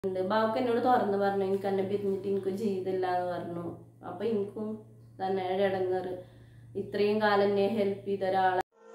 ഉണ്ട് ബാബുക്ക് എന്നോട് തുറന്ന് പറഞ്ഞു എനിക്ക് എന്നെ പിരിഞ്ഞിട്ട് എനിക്കും ജീവിതമില്ല എന്ന് പറഞ്ഞു അപ്പൊ എനിക്കും തന്നെ ഇടങ്ങറ് ഇത്രയും കാലം എന്നെ ഹെൽപ്പ് ചെയ്ത ഒരാളെ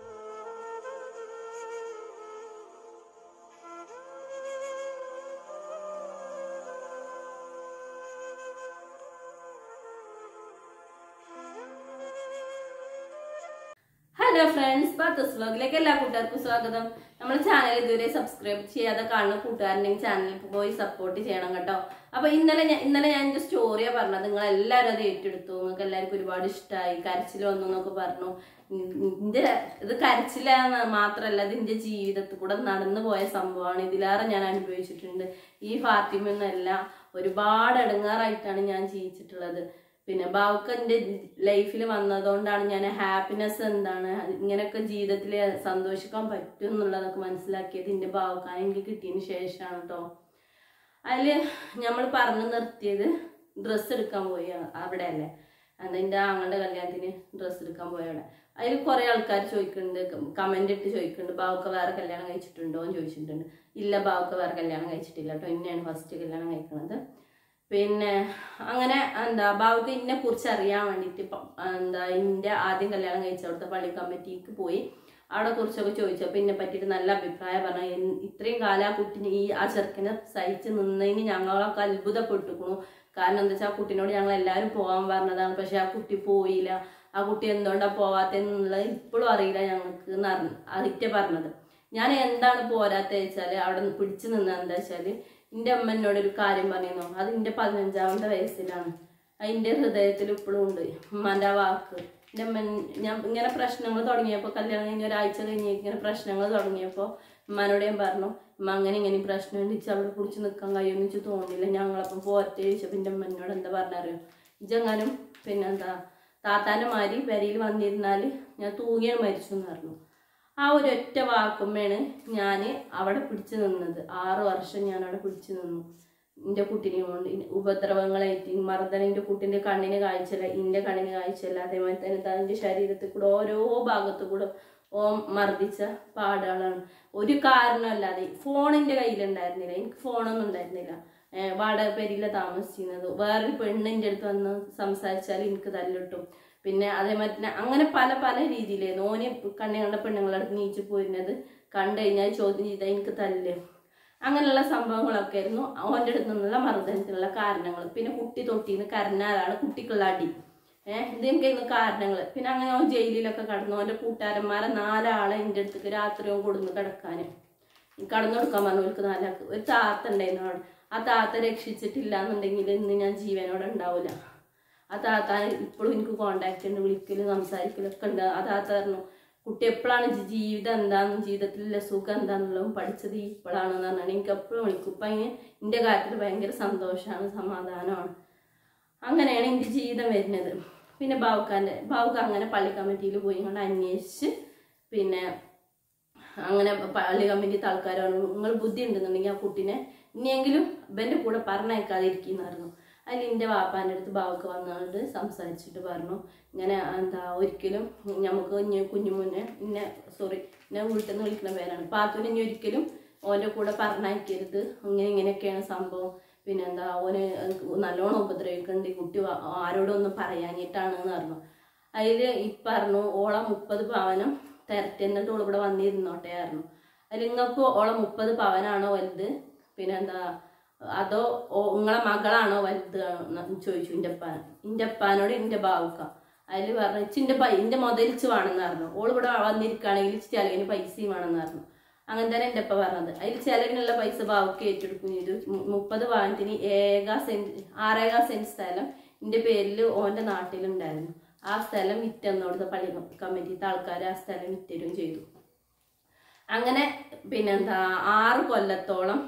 ഹലോ ഫ്രണ്ട്സ് പത്തസ് വ്ലോഗിലേക്ക് എല്ലാ കൂട്ടുകാർക്കും സ്വാഗതം നമ്മുടെ ചാനൽ ഇതുവരെ സബ്സ്ക്രൈബ് ചെയ്യാതെ കാണുന്ന കൂട്ടുകാരനെങ്കിൽ ചാനലിൽ പോയി സപ്പോർട്ട് ചെയ്യണം കേട്ടോ അപ്പൊ ഇന്നലെ ഞാൻ ഇന്നലെ ഞാൻ എന്റെ സ്റ്റോറിയാ പറഞ്ഞത് നിങ്ങൾ എല്ലാവരും അത് ഏറ്റെടുത്തു നിങ്ങൾക്ക് എല്ലാവർക്കും ഒരുപാട് ഇഷ്ടമായി കരച്ചിൽ വന്നു എന്നൊക്കെ പറഞ്ഞു ഇതിന്റെ ഇത് കരച്ചില മാത്രല്ല ഇത് എന്റെ ജീവിതത്തിൽ കൂടെ നടന്നു പോയ സംഭവമാണ് ഇതിലേറെ ഞാൻ അനുഭവിച്ചിട്ടുണ്ട് ഈ ഫാത്തിമെന്നല്ല ഒരുപാട് ഇടങ്ങാറായിട്ടാണ് ഞാൻ ജീവിച്ചിട്ടുള്ളത് പിന്നെ ബാവുക്ക് എൻ്റെ ലൈഫിൽ വന്നതുകൊണ്ടാണ് ഞാൻ ഹാപ്പിനെസ് എന്താണ് ഇങ്ങനെയൊക്കെ ജീവിതത്തിൽ സന്തോഷിക്കാൻ പറ്റും എന്നുള്ളതൊക്കെ മനസ്സിലാക്കിയത് എൻ്റെ ബാവുക്കാൻ എനിക്ക് കിട്ടിയതിന് ശേഷമാണ് കേട്ടോ അതിൽ നമ്മൾ പറഞ്ഞു നിർത്തിയത് ഡ്രസ്സ് എടുക്കാൻ പോയി അവിടെ അല്ലേ എന്താ എൻ്റെ ആങ്ങളുടെ കല്യാണത്തിന് ഡ്രസ്സ് എടുക്കാൻ പോയ അവിടെ അതിൽ കുറേ ആൾക്കാർ ചോദിക്കുന്നുണ്ട് കമൻ്റ് ഇട്ട് ചോദിക്കുന്നുണ്ട് ബാവുക്ക വേറെ കല്യാണം കഴിച്ചിട്ടുണ്ടോ എന്ന് ചോദിച്ചിട്ടുണ്ട് ഇല്ല ബാവുക്ക വേറെ കല്യാണം കഴിച്ചിട്ടില്ല കേട്ടോ ഇന്നെയാണ് ഫസ്റ്റ് കല്യാണം കഴിക്കുന്നത് പിന്നെ അങ്ങനെ എന്താ ബാബുക്ക് ഇന്നെ കുറിച്ച് അറിയാൻ വേണ്ടിയിട്ട് പ- എന്താ ഇന്റെ ആദ്യം കല്യാണം കഴിച്ച അവിടുത്തെ പള്ളി കമ്മിറ്റിക്ക് പോയി അവിടെ കുറിച്ചൊക്കെ ചോദിച്ചപ്പോൾ എന്നെ പറ്റിയിട്ട് നല്ല അഭിപ്രായം പറഞ്ഞു എൻ- ഇത്രയും കാലം ആ കുട്ടിനെ ഈ ആ ചെറുക്കനെ സഹിച്ച് നിന്നതിന് ഞങ്ങളൊക്കെ അത്ഭുതപ്പെട്ടിരിക്കണു കാരണം എന്താ വെച്ചാൽ ആ കുട്ടീനോട് ഞങ്ങൾ എല്ലാവരും പോകാൻ പറഞ്ഞതാണ് പക്ഷെ ആ കുട്ടി പോയില്ല ആ കുട്ടി എന്തുകൊണ്ടാ പോവാത്തെന്നുള്ളത് ഇപ്പോഴും അറിയില്ല ഞങ്ങൾക്ക് എന്നറിഞ്ഞു അതിറ്റ പറഞ്ഞത് ഞാൻ എന്താണ് പോരാത്ത വെച്ചാല് അവിടെ നിന്ന് പിടിച്ചു നിന്ന എന്താ വെച്ചാല് എന്റെ അമ്മ എന്നോട് ഒരു കാര്യം പറയുന്നു അത് എന്റെ പതിനഞ്ചാമത്തെ വയസ്സിലാണ് അതിന്റെ ഹൃദയത്തിൽ ഇപ്പോഴും ഉണ്ട് ഉമ്മാന്റെ ആ വാക്ക് എന്റെ അമ്മ ഞാൻ ഇങ്ങനെ പ്രശ്നങ്ങൾ തുടങ്ങിയപ്പോൾ കല്യാണം കഴിഞ്ഞ ഒരാഴ്ച കഴിഞ്ഞ് ഇങ്ങനെ പ്രശ്നങ്ങൾ തുടങ്ങിയപ്പോൾ ഉമ്മാനോട് ഞാൻ പറഞ്ഞു ഉമ്മ അങ്ങനെ ഇങ്ങനെ പ്രശ്നം ഉണ്ടിച്ച് അവിടെ പിടിച്ച് നിൽക്കാൻ കഴിയുമെന്ന് വെച്ച് തോന്നില്ല ഞങ്ങളപ്പം പോരട്ടെ ചോദിച്ചപ്പോൾ എൻ്റെ അമ്മ എന്നോട് എന്താ പറഞ്ഞറിയോ ഇജെങ്ങാനും പിന്നെന്താ താത്താൻ്റെ മാരി പെരയിൽ വന്നിരുന്നാൽ ഞാൻ തൂങ്ങിയാണ് മരിച്ചു എന്ന് പറഞ്ഞു ആ ഒരു ഒറ്റ വാക്കുമ്മയാണ് ഞാൻ അവിടെ പിടിച്ചു നിന്നത് ആറ് വർഷം ഞാൻ അവിടെ പിടിച്ചു നിന്നു എൻ്റെ കുട്ടീനെ കൊണ്ട് ഇ- ഉപദ്രവങ്ങളായിട്ട് മർദ്ദനം എൻ്റെ കുട്ടീൻ്റെ കണ്ണിന് കാഴ്ചയില്ല എൻ്റെ കണ്ണിന് കാഴ്ചയില്ല അതേമാതിരി തന്നെ തൻ്റെ ശരീരത്തിൽ കൂടെ ഓരോ ഭാഗത്തു കൂടെ ഓ മർദ്ദിച്ച പാടുകളാണ് ഒരു കാരണമല്ലാതെ ഫോണിൻ്റെ കയ്യിലുണ്ടായിരുന്നില്ല എനിക്ക് ഫോണൊന്നും ഉണ്ടായിരുന്നില്ല ഏഹ് വാടക പേരില്ല താമസിക്കുന്നത് വേറൊരു പെണ്ണിൻ്റെ അടുത്ത് വന്ന് സംസാരിച്ചാൽ എനിക്ക് തല്ലിട്ടും പിന്നെ അതേമാതിരി തന്നെ അങ്ങനെ പല പല രീതിയിലായിരുന്നു ഓന് കണ്ണി കണ്ട പെണ്ണുങ്ങളുടെ അടുത്ത് നീച്ചു പോയിരുന്നത് കണ്ടു കഴിഞ്ഞാൽ ചോദ്യം ചെയ്താൽ എനിക്ക് തല്ല് അങ്ങനെയുള്ള സംഭവങ്ങളൊക്കെ ആയിരുന്നു ഓൻ്റെ അടുത്ത് നിന്നുള്ള മർദ്ദനത്തിനുള്ള കാരണങ്ങൾ പിന്നെ കുട്ടി തൊട്ടിന്ന് കരഞ്ഞാലാണ് കുട്ടിക്കുള്ള അടി ഏഹ് ഇതിനൊക്കെയായിരുന്നു കാരണങ്ങൾ പിന്നെ അങ്ങനെ അവൻ ജയിലിലൊക്കെ കടന്നു അവൻ്റെ കൂട്ടുകാരന്മാരെ നാലാളെ എൻ്റെ അടുത്തേക്ക് രാത്രിയും കൊടുന്ന് കിടക്കാൻ കടന്നു കൊടുക്കാൻ പറഞ്ഞു അവർക്ക് നാലാൾക്ക് ഒരു താത്ത ഉണ്ടായിരുന്നു അവിടെ ആ താത്ത രക്ഷിച്ചിട്ടില്ല എന്നുണ്ടെങ്കിൽ ഇന്ന് ഞാൻ ജീവനോടെ ഉണ്ടാവില്ല ആ താത്ത ഇപ്പോഴും എനിക്ക് കോണ്ടാക്ട് ഉണ്ട് വിളിക്കലും സംസാരിക്കലും ഒക്കെ ഉണ്ട് ആ താത്ത പറഞ്ഞു കുട്ടി എപ്പോഴാണ് ജീവിതം എന്താണെന്നും ജീവിതത്തിലുള്ള സുഖം എന്താണെന്നുള്ളതും പഠിച്ചത് ഇപ്പോഴാണെന്ന് പറഞ്ഞാൽ എനിക്ക് എപ്പോഴും വിളിക്കും ഇപ്പം അതിന് എൻ്റെ കാര്യത്തിൽ ഭയങ്കര സന്തോഷമാണ് സമാധാനമാണ് അങ്ങനെയാണ് എൻ്റെ ജീവിതം വരുന്നത് പിന്നെ ബാവുക്കാൻ്റെ ബാവുക്ക അങ്ങനെ പള്ളി കമ്മിറ്റിയിൽ പോയി കൊണ്ട് അന്വേഷിച്ച് പിന്നെ അങ്ങനെ പള്ളി കമ്മിറ്റിത്തെ ആൾക്കാരാണ് നിങ്ങൾ ബുദ്ധി ഉണ്ടെന്നുണ്ടെങ്കിൽ ആ കുട്ടീനെ ഇനിയെങ്കിലും ഇവൻ്റെ കൂടെ പറഞ്ഞയക്കാതിരിക്കുന്നതായിരുന്നു അതിൽ എൻ്റെ വാപ്പാൻ്റെ അടുത്ത് ബാവക്ക് വന്നുകൊണ്ട് സംസാരിച്ചിട്ട് പറഞ്ഞു ഇങ്ങനെ എന്താ ഒരിക്കലും നമുക്ക് ഇനി കുഞ്ഞു മുന്നേ ഇന്നെ സോറി എന്നെ വീട്ടിൽ നിന്ന് വിളിക്കുന്ന പേരാണ് പാത്തുവിനെ ഇനി ഒരിക്കലും ഓൻ്റെ കൂടെ പറഞ്ഞയക്കരുത് ഇങ്ങനെ ഇങ്ങനെയൊക്കെയാണ് സംഭവം പിന്നെന്താ ഓന് നല്ലോണം ഉപദ്രവിക്കുന്നുണ്ട് ഈ കുട്ടി വ- ആരോടും ഒന്നും പറയാഞ്ഞിട്ടാണെന്ന് പറഞ്ഞു അതിൽ ഈ പറഞ്ഞു ഓളെ മുപ്പത് പവനം തരട്ടെ എന്നിട്ട് ഓൾ ഇവിടെ വന്നിരുന്നോട്ടെ ആയിരുന്നു അതിൽ നിങ്ങൾക്ക് ഓളെ മുപ്പത് പവനാണോ വലുത് പിന്നെന്താ അതോ ഓ നിങ്ങളെ മകളാണോ വലുത് എന്ന് ചോദിച്ചു എൻ്റെ അപ്പാൻ എൻ്റെ അപ്പാനോട് എൻ്റെ ബാവുക്ക അതിൽ പറഞ്ഞു ഇച്ചിൻ്റെ പൈ എൻ്റെ മുതലിച്ച് വേണമെന്ന് പറഞ്ഞു ഓൾ ഇവിടെ വന്നിരിക്കുകയാണെങ്കിൽ ചിലവിന് പൈസയും വേണമെന്ന് പറഞ്ഞു അങ്ങനെ തന്നെ എൻ്റെ അപ്പ പറഞ്ഞത് അതിൽ ചിലവിനുള്ള പൈസ ബാവുക്ക് ഏറ്റെടുക്കും ചെയ്തു മു- മുപ്പത് പവനത്തിന് ഏകാ സെൻറ്റ് ആറേകാ സെൻറ്റ് സ്ഥലം എൻ്റെ പേരിൽ ഓൻ്റെ നാട്ടിലുണ്ടായിരുന്നു ആ സ്ഥലം വിറ്റെന്നോടുത്ത പള്ളി കമ്മിറ്റിത്തെ ആൾക്കാർ ആ സ്ഥലം വിറ്റരും ചെയ്തു അങ്ങനെ പിന്നെന്താ ആറ് കൊല്ലത്തോളം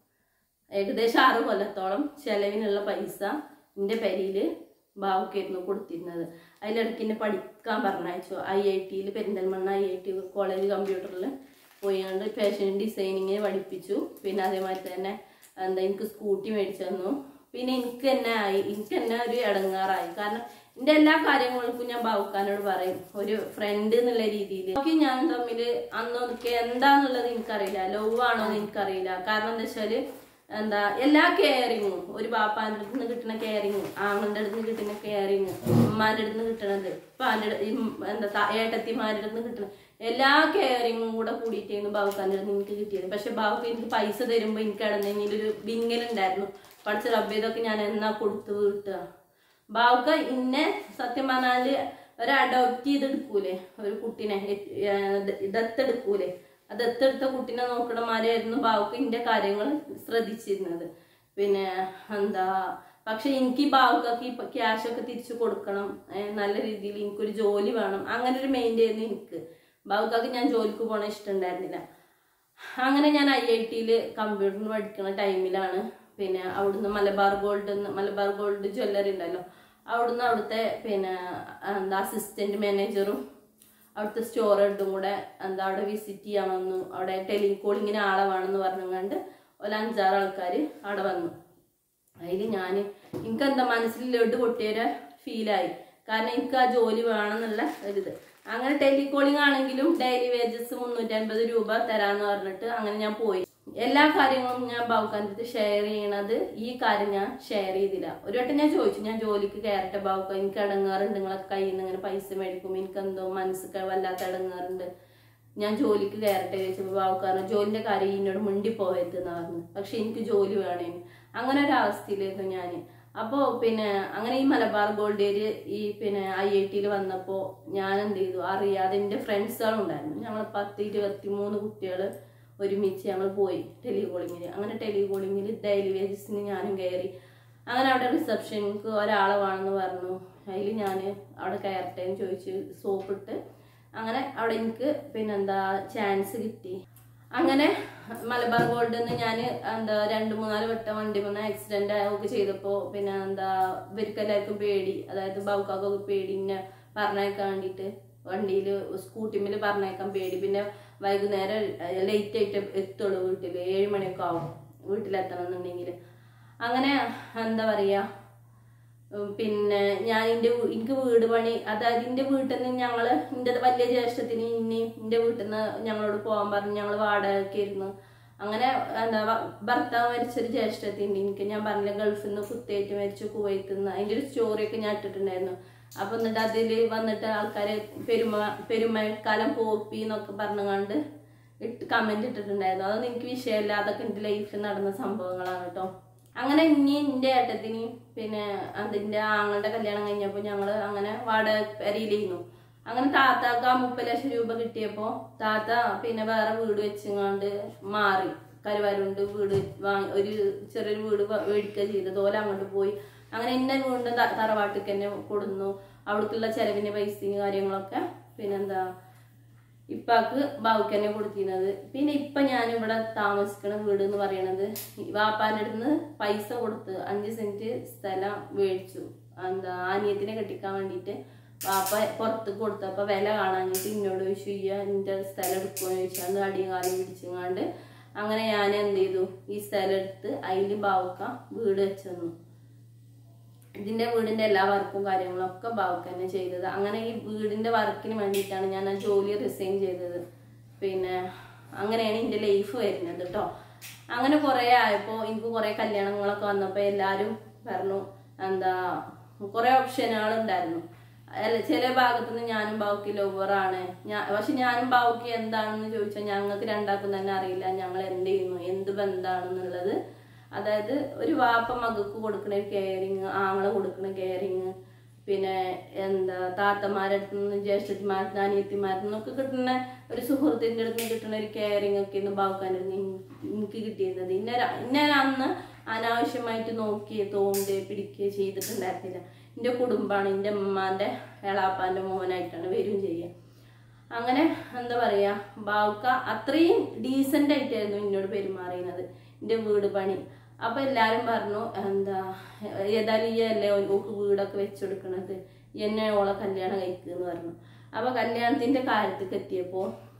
ഏകദേശം ആറ് കൊല്ലത്തോളം ചെലവിനുള്ള പൈസ എൻ്റെ പെരിയിൽ ബാവുക്കായിരുന്നു കൊടുത്തിരുന്നത് അതിലിടയ്ക്ക് എന്നെ പഠിക്കാൻ പറഞ്ഞയച്ചു ഐ ഐ ടിയിൽ Perinthalmanna I I T college കമ്പ്യൂട്ടറിൽ പോയിക്കൊണ്ട് ഫാഷൻ ഡിസൈനിങ്ങിന് പഠിപ്പിച്ചു പിന്നെ അതേമാതിരി തന്നെ എന്താ എനിക്ക് സ്കൂട്ടി മേടിച്ചു തന്നു പിന്നെ എനിക്ക് തന്നെ ആയി എനിക്ക് തന്നെ ഒരു ഇടങ്ങാറായി കാരണം എൻ്റെ എല്ലാ കാര്യങ്ങൾക്കും ഞാൻ ബാവുക്കാനോട് പറയും ഒരു ഫ്രണ്ട് എന്നുള്ള രീതിയിൽ ഒക്കെ ഞാൻ തമ്മിൽ അന്നൊക്കെ എന്താന്നുള്ളത് എനിക്കറിയില്ല ലവ് ആണോ എന്ന് എനിക്കറിയില്ല കാരണം എന്താ വെച്ചാല് എന്താ എല്ലാ കെയറിങ്ങും ഒരു ബാപ്പാന്റെ അടുത്ത് നിന്ന് കിട്ടുന്ന കെയറിങ് ആങ്ങളുടെ അടുത്ത് നിന്ന് കിട്ടുന്ന കെയറിങ് ഉമ്മാന്റെ അടുത്ത് നിന്ന് കിട്ടണത് ഉപ്പാന്റെ അടുത്ത് ഈ എന്താ ത- ഏട്ടത്തിമാരുടെ അടുത്ത് നിന്ന് കിട്ടണ എല്ലാ കെയറിങ്ങും കൂടെ കൂടിയിട്ടായിരുന്നു ബാബുക്കാന്റെ അടുത്ത് എനിക്ക് കിട്ടിയത് പക്ഷെ ബാബുക്ക് എനിക്ക് പൈസ തരുമ്പോ എനിക്ക് ഇടന്നെങ്കിൽ ഒരു വിങ്ങലുണ്ടായിരുന്നു പഠിച്ച റബ്ബ് ഇതൊക്കെ ഞാൻ എന്നാ കൊടുത്തു വീട്ടുക ബാവുക്ക ഇന്നെ സത്യം പറഞ്ഞാല് ഒരു അഡോപ്റ്റ് ചെയ്തെടുക്കൂലേ ഒരു കുട്ടിനെ ഏഹ് ദത്തെടുക്കൂലേ ആ ദത്തെടുത്ത കുട്ടിനെ നോക്കണമാരായിരുന്നു ബാവുക്ക ഇന്റെ കാര്യങ്ങൾ ശ്രദ്ധിച്ചിരുന്നത് പിന്നെ എന്താ പക്ഷെ എനിക്ക് ഈ ബാവുക്കക്ക് ഈ ക്യാഷ് ഒക്കെ തിരിച്ചു കൊടുക്കണം ഏഹ് നല്ല രീതിയിൽ എനിക്കൊരു ജോലി വേണം അങ്ങനെ ഒരു മെയിൻ ആയിരുന്നു എനിക്ക് ബാവുക്കക്ക് ഞാൻ ജോലിക്ക് പോണ ഇഷ്ടമുണ്ടായിരുന്നില്ല അങ്ങനെ ഞാൻ ഐ ഐ ടിയിൽ കമ്പ്യൂട്ടറിന് പഠിക്കുന്ന ടൈമിലാണ് പിന്നെ അവിടുന്ന് Malabar gold Malabar gold jewellery ഉണ്ടല്ലോ അവിടുന്ന് അവിടുത്തെ പിന്നെ എന്താ അസിസ്റ്റന്റ് മാനേജറും അവിടുത്തെ സ്റ്റോർ ഹെഡും കൂടെ എന്താ അവിടെ വിസിറ്റ് ചെയ്യണമെന്ന് അവിടെ ടെലികോളിങ്ങിന് ആളെ വേണമെന്ന് പറഞ്ഞുകൊണ്ട് ഒരു അഞ്ചാറ് ആൾക്കാർ അവിടെ വന്നു അതിൽ ഞാൻ എനിക്ക് എന്താ മനസ്സിൽ ലഡ് പൊട്ടിയൊരു ഫീലായി കാരണം എനിക്ക് ആ ജോലി വേണമെന്നുള്ള ഒരിത് അങ്ങനെ ടെലികോളിംഗ് ആണെങ്കിലും ഡെയിലി വേജസ് മുന്നൂറ്റി അൻപത് രൂപ തരാന്ന് പറഞ്ഞിട്ട് അങ്ങനെ ഞാൻ പോയി എല്ലാ കാര്യങ്ങളും ഞാൻ ബാബുക്കാൻ്റെ അടുത്ത് ഷെയർ ചെയ്യണത് ഈ കാര്യം ഞാൻ ഷെയർ ചെയ്തില്ല ഒരു വട്ടം ഞാൻ ചോദിച്ചു ഞാൻ ജോലിക്ക് കയറട്ടെ ബാബുക്ക എനിക്ക് ഇടങ്ങാറുണ്ട് നിങ്ങളൊക്കെ കയ്യിൽ നിന്ന് ഇങ്ങനെ പൈസ മേടിക്കും എനിക്ക് എന്തോ മനസ്സിൽ വല്ലാത്ത ഇടങ്ങാറുണ്ട് ഞാൻ ജോലിക്ക് കയറട്ടെ ചോദിച്ചപ്പോൾ ബാബുക്കാരൻ ജോലിന്റെ കാര്യം എന്നോട് മുണ്ടി പോകരുത് എന്ന് പറഞ്ഞു പക്ഷെ എനിക്ക് ജോലി വേണേന് അങ്ങനെ ഒരു അവസ്ഥയിലായിരുന്നു ഞാൻ അപ്പോൾ പിന്നെ അങ്ങനെ ഈ മലബാർ ഗോൾഡേര് ഈ പിന്നെ ഐ ഐ ടിയിൽ വന്നപ്പോൾ ഞാൻ എന്ത് ചെയ്തു അറിയാതെ എൻ്റെ ഫ്രണ്ട്സുകളുണ്ടായിരുന്നു ഞങ്ങൾ പത്ത് ഇരുപത്തി മൂന്ന് കുട്ടികൾ ഒരുമിച്ച് ഞങ്ങൾ പോയി ടെലികോളിങ്ങിൽ അങ്ങനെ ടെലികോളിങ്ങിൽ ഡെയിലി വേജസിന് ഞാനും കയറി അങ്ങനെ അവിടെ റിസപ്ഷനിക്ക് ഒരാളെ വേണമെന്ന് പറഞ്ഞു അതിൽ ഞാൻ അവിടെ കയറട്ടെ എന്ന് ചോദിച്ച് സോപ്പിട്ട് അങ്ങനെ അവിടെ എനിക്ക് പിന്നെന്താ ചാൻസ് കിട്ടി അങ്ങനെ മലബാർ ഗോൾഡിൽ നിന്ന് ഞാൻ എന്താ രണ്ട് മൂന്നാല് വട്ടം വണ്ടി വന്ന് ആക്സിഡന്റ് ഒക്കെ ചെയ്തപ്പോൾ പിന്നെ എന്താ ഇവർക്ക് എല്ലാവർക്കും പേടി അതായത് ബൗക്കാക്കൊക്കെ പേടി എന്നെ പറഞ്ഞയക്കാൻ വേണ്ടിയിട്ട് വണ്ടിയിൽ സ്കൂട്ടിമിൽ പറഞ്ഞയക്കാൻ പേടി പിന്നെ വൈകുന്നേരം ലേറ്റ് ആയിട്ട് എത്തുള്ളൂ വീട്ടിൽ ഏഴ് മണിയൊക്കെ ആവും വീട്ടിലെത്തണം എന്നുണ്ടെങ്കിൽ അങ്ങനെ എന്താ പറയുക ഉം പിന്നെ ഞാൻ എൻ്റെ എനിക്ക് വീട് പണി അതായത് എൻ്റെ വീട്ടിൽ നിന്ന് ഞങ്ങള് എൻ്റെ വലിയ ജ്യേഷ്ഠത്തിന് ഇനി എൻ്റെ വീട്ടിൽ നിന്ന് ഞങ്ങളോട് പോകാൻ പറഞ്ഞു ഞങ്ങൾ വാടകയ്ക്ക് ഇരുന്നു അങ്ങനെ എന്താ ഭ- ഭർത്താവ് മരിച്ചൊരു ജ്യേഷ്ഠത്തിൻ്റെ എനിക്ക് ഞാൻ പറഞ്ഞില്ല ഗൾഫിൽ നിന്ന് കുത്തേറ്റ് മരിച്ചു കുവൈത്തിൽ നിന്ന് അതിൻ്റെ ഒരു സ്റ്റോറിയൊക്കെ ഞാൻ ഇട്ടിട്ടുണ്ടായിരുന്നു അപ്പൊ എന്നിട്ട് അതിൽ വന്നിട്ട് ആൾക്കാരെ പെരുമ പെരുമഴക്കാലം പോപ്പി എന്നൊക്കെ പറഞ്ഞുകൊണ്ട് ഇട്ട് കമന്റ് ഇട്ടിട്ടുണ്ടായിരുന്നു അതൊന്നും എനിക്ക് വിഷയമല്ല അതൊക്കെ എൻ്റെ ലൈഫിൽ നടന്ന സംഭവങ്ങളാണ് കേട്ടോ അങ്ങനെ ഇനി എൻ്റെ ഏട്ടത്തിന് പിന്നെ അതിൻ്റെ ആങ്ങളുടെ കല്യാണം കഴിഞ്ഞപ്പോൾ ഞങ്ങൾ അങ്ങനെ വാടക പെരയിലിരുന്നു അങ്ങനെ താത്താക്ക് ആ മുപ്പത് ലക്ഷം രൂപ കിട്ടിയപ്പോൾ താത്ത പിന്നെ വേറെ വീട് വെച്ചങ്ങാണ്ട് മാറി കരുവാരുണ്ട് വീട് വാങ്ങി ഒരു ചെറിയൊരു വീട് വ- മേടിക്കുക ചെയ്തത് ഓല അങ്ങോട്ട് പോയി അങ്ങനെ എന്നെ വീണ്ടും ത- തറവാട്ടിക്ക് തന്നെ കൊടുന്നു അവിടേക്കുള്ള ചെലവിന് പൈസയും കാര്യങ്ങളൊക്കെ പിന്നെന്താ ഇപ്പാക്ക് ബാവുക്ക് തന്നെ കൊടുത്തിരുന്നത് പിന്നെ ഇപ്പൊ ഞാൻ ഇവിടെ താമസിക്കുന്ന വീട് എന്ന് പറയണത് ഈ വാപ്പാന്റെ അടുത്ത് പൈസ കൊടുത്ത് അഞ്ച് സെന്റ് സ്ഥലം മേടിച്ചു എന്താ അനിയത്തിനെ കെട്ടിക്കാൻ വേണ്ടിയിട്ട് വാപ്പ പുറത്ത് കൊടുത്തപ്പോ വില കാണാഞ്ഞിട്ട് എന്നോട് ചോദിച്ചു ഈ എന്റെ സ്ഥലം എടുക്കുമെന്ന് ചോദിച്ചാണ്ട് അടിയും കാലും പിടിച്ചങ്ങാണ്ട് അങ്ങനെ ഞാൻ എന്ത് ചെയ്തു ഈ സ്ഥലം എടുത്ത് അതിൽ ബാവുക്ക വീട് വെച്ചു തന്നു ഇതിന്റെ വീടിന്റെ എല്ലാ വർക്കും കാര്യങ്ങളും ഒക്കെ ബാവുക്ക് തന്നെ ചെയ്തത് അങ്ങനെ ഈ വീടിന്റെ വർക്കിന് വേണ്ടിയിട്ടാണ് ഞാൻ ആ ജോലി റിസൈൻ ചെയ്തത് പിന്നെ അങ്ങനെയാണ് എൻ്റെ ലൈഫ് വരുന്നത് കേട്ടോ അങ്ങനെ കുറേ ആയപ്പോൾ എനിക്ക് കുറേ കല്യാണങ്ങളൊക്കെ വന്നപ്പോൾ എല്ലാവരും പറഞ്ഞു എന്താ കുറേ ഓപ്ഷനുകൾ ഉണ്ടായിരുന്നു അല്ല ചില ഭാഗത്തുനിന്ന് ഞാനും ബാവുക്കി ലവറാണ് ഞാൻ പക്ഷെ ഞാനും ബാവുക്കി എന്താണെന്ന് ചോദിച്ചാൽ ഞങ്ങൾക്ക് രണ്ടാൾക്കും തന്നെ അറിയില്ല ഞങ്ങൾ എന്ത് ചെയ്യുന്നു എന്ത് ബന്ധാണെന്നുള്ളത് അതായത് ഒരു വാപ്പ മകൾക്ക് കൊടുക്കുന്ന ഒരു കെയറിങ് ആങ്ങളെ കൊടുക്കുന്ന കെയറിങ് പിന്നെ എന്താ താത്തമാരുടെ അടുത്ത് നിന്ന് ജ്യേഷ്ഠത്തിമാരുടെ നിന്ന് അനിയത്തിമാരുടെ നിന്നൊക്കെ കിട്ടുന്ന ഒരു സുഹൃത്തിൻ്റെ അടുത്ത് നിന്ന് കിട്ടുന്ന ഒരു കെയറിങ് ഒക്കെ ഒന്ന് ബാവുക്കാൻ്റെ അടുത്ത് നിന്ന് എനിക്ക് കിട്ടിയിരുന്നത് ഇന്ന ര- ഇന്ന അന്ന് അനാവശ്യമായിട്ട് നോക്കിയേ തോണ്ടേ പിടിക്കുകയോ ചെയ്തിട്ടുണ്ടായിരുന്നില്ല എൻ്റെ കുടുംബമാണ് എൻ്റെ ഉമ്മാൻ്റെ എളാപ്പാൻ്റെ മോനായിട്ടാണ് വരും ചെയ്യുക അങ്ങനെ എന്താ പറയാ ബാവുക്ക അത്രയും ഡീസന്റ് ആയിട്ടായിരുന്നു എന്നോട് പെരുമാറിയുന്നത് എൻ്റെ വീട് പണി അപ്പൊ എല്ലാരും പറഞ്ഞു എന്താ ഏതായാലും ഈ അല്ലേ ഓക്ക് വീടൊക്കെ വെച്ചുകൊടുക്കണത് എന്നെ ഓളെ കല്യാണം കഴിക്കുന്ന് പറഞ്ഞു അപ്പൊ കല്യാണത്തിന്റെ കാര്യത്തേക്ക് എത്തിയപ്പോ